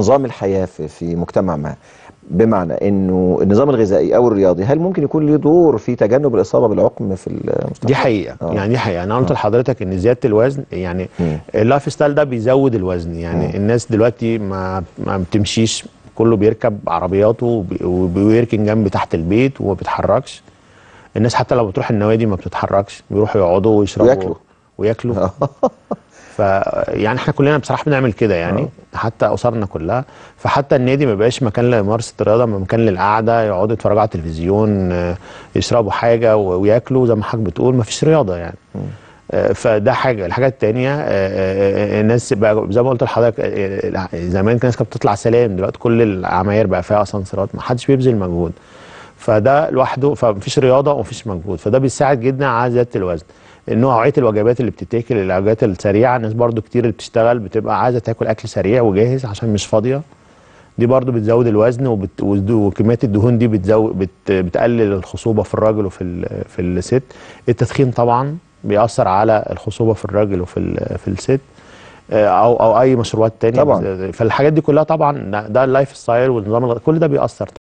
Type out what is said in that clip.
نظام الحياه في في مجتمع ما بمعنى انه النظام الغذائي او الرياضي هل ممكن يكون له دور في تجنب الاصابه بالعقم في المستقبل دي حقيقه آه. يعني دي حقيقه انا قلت لحضرتك ان زياده الوزن يعني مم. اللايف ستايل ده بيزود الوزن يعني مم. الناس دلوقتي ما ما بتمشيش كله بيركب عربياته وبي- وبيركن جنب تحت البيت وما بيتحركش الناس حتى لو بتروح النوادي ما بتتحركش بيروحوا يقعدوا ويشربوا وياكلوا. وياكلوا ف يعني احنا كلنا بصراحه بنعمل كده يعني حتى اسرنا كلها فحتى النادي ما بقاش مكان لممارسه الرياضه ما مكان للقعده يقعدوا يتفرجوا على التلفزيون آه، يشربوا حاجه و- وياكلوا زي ما حضرتك بتقول ما فيش رياضه يعني آه، فده حاجه الحاجه الثانيه الناس بقى زي ما قلت لحضرتك آه، آه، زمان الناس كانت بتطلع سلام دلوقتي كل العماير بقى فيها اسانسيرات ما حدش بيبذل مجهود فده لوحده فمفيش رياضه ومفيش مجهود فده بيساعد جدا على زياده الوزن نوعيه الوجبات اللي بتتاكل الوجبات السريعه الناس برضو كتير اللي بتشتغل بتبقى عايزه تاكل اكل سريع وجاهز عشان مش فاضيه دي برضو بتزود الوزن وبت... وز- وكميات الدهون دي بتزود بت... بتقلل الخصوبه في الراجل وفي ال... في الست التدخين طبعا بيأثر على الخصوبه في الراجل وفي ال... في الست آه، او او اي مشروبات تانية طبعاً. فالحاجات دي كلها طبعا ده- ده اللايف ستايل والنظام الغذائي كل ده بيأثر